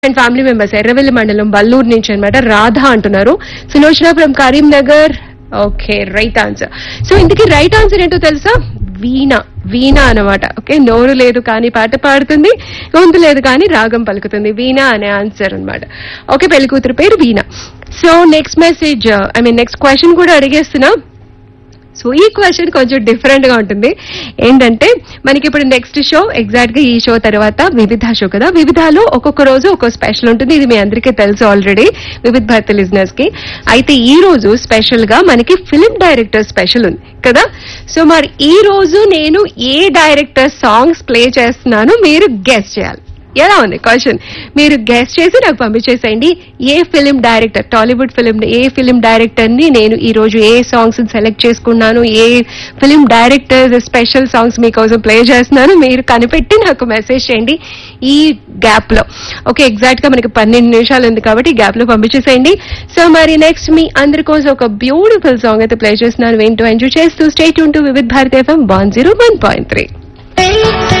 and family members Erravelli మండలం బల్లూరు నుంచి అన్నమాట రాధ అంటున్నారు Sulochana from Karimnagar okay right answer so ఇంతకీ రైట్ ఆన్సర్ ఏంటో తెలుసా వీణ వీణ అన్నమాట ఓకే నోరు లేదు కానీ పాట పాడుతుంది గొంతు లేదు కానీ రాగం పలుకుతుంది వీణ అనే ఆన్సర్ అన్నమాట ఓకే పెళ్లి కూతురు పేరు Veena so next message I mean next question కూడా అడిగేస్తున్నా సో ఈ క్వశ్చన్ కొంచెం డిఫరెంట్ గా ఉంటుంది ఏంటంటే మనకి ఇప్పుడు నెక్స్ట్ షో ఎగ్జాక్ట్ గా ఈ షో తర్వాత వివిధ షో కదా వివిధలో ఒక్కొక్క రోజు ఒక్కొక్క స్పెషల్ ఉంటుంది ఇది మీ అందరికీ తెలుసు ఆల్రెడీ వివిధ భారత లిజినెస్ కి అయితే ఈ రోజు స్పెషల్ గా మనకి ఫిలిం డైరెక్టర్ స్పెషల్ ఉంది కదా సో మరి ఈ రోజు నేను ఏ డైరెక్టర్ సాంగ్స్ ప్లే చేస్తున్నానో మీరు గెస్ట్ చేయాలి ఎలా ఉంది క్వశ్చన్ మీరు గెస్ట్ చేసి నాకు పంపించేసేయండి ఏ ఫిలిం డైరెక్టర్ టాలీవుడ్ ఫిలిం ఏ ఫిలిం డైరెక్టర్ ని నేను ఈ రోజు ఏ సాంగ్స్ సెలెక్ట్ చేసుకున్నాను ఏ ఫిలిం డైరెక్టర్ స్పెషల్ సాంగ్స్ మీకోసం ప్లే చేస్తున్నాను మీరు కనిపెట్టి నాకు మెసేజ్ చేయండి ఈ గ్యాప్ లో ఓకే ఎగ్జాక్ట్ గా మనకి పన్నెండు నిమిషాలు ఉంది కాబట్టి గ్యాప్ లో పంపించేసేయండి సో మరి నెక్స్ట్ మీ అందరి కోసం ఒక బ్యూటిఫుల్ సాంగ్ అయితే ప్లే చేస్తున్నాను వింటూ ఎంజాయ్ చేస్తూ స్టేట్ ఉంటూ Vividh Bharati FM one zero one point three